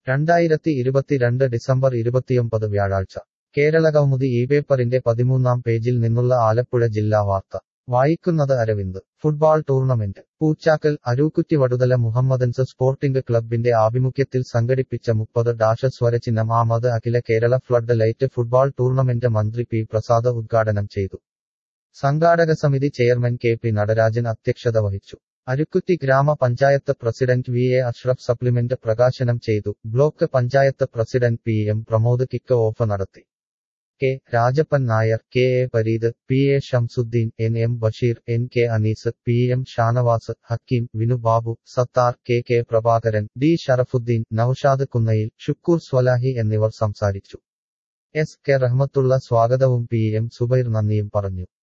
രണ്ടായിരത്തി ഇരുപത്തിരണ്ട് ഡിസംബർ ഇരുപത്തിയൊമ്പത് വ്യാഴാഴ്ച കേരളകൗമുദി ഈ പേപ്പറിന്റെ പതിമൂന്നാം പേജിൽ നിന്നുള്ള ആലപ്പുഴ ജില്ലാ വാർത്ത വായിക്കുന്നത് Aravind football tournament Poochakkal Arookutty Vaduthala Mohammedans sporting ക്ലബിന്റെ ആഭിമുഖ്യത്തിൽ സംഘടിപ്പിച്ച മുപ്പത് ഡാഷ സ്വരചിഹ്നം ആമത് അഖില Kerala flood light football tournament മന്ത്രി പി പ്രസാദ് ഉദ്ഘാടനം ചെയ്തു സംഘാടക സമിതി ചെയർമാൻ കെ പി നടരാജൻ അധ്യക്ഷത വഹിച്ചു Arookutty grama panchayat president V A Ashraf supplement പ്രകാശനം ചെയ്തു block panchayat president P M Pramod kick off നടത്തി K Rajappan Nair K A Pareed P A Shamsuddin N M Basheer N K Anees P M Shanavas Hakeem Vinu Babu Sathar K K Prabhakaran D Sharafuddin Noushad Kunnayil Shukoor Swalahi എന്നിവർ സംസാരിച്ചു എസ് കെ റഹ്മത്തുള്ള സ്വാഗതവും പി എം സുബൈർ നന്ദിയും പറഞ്ഞു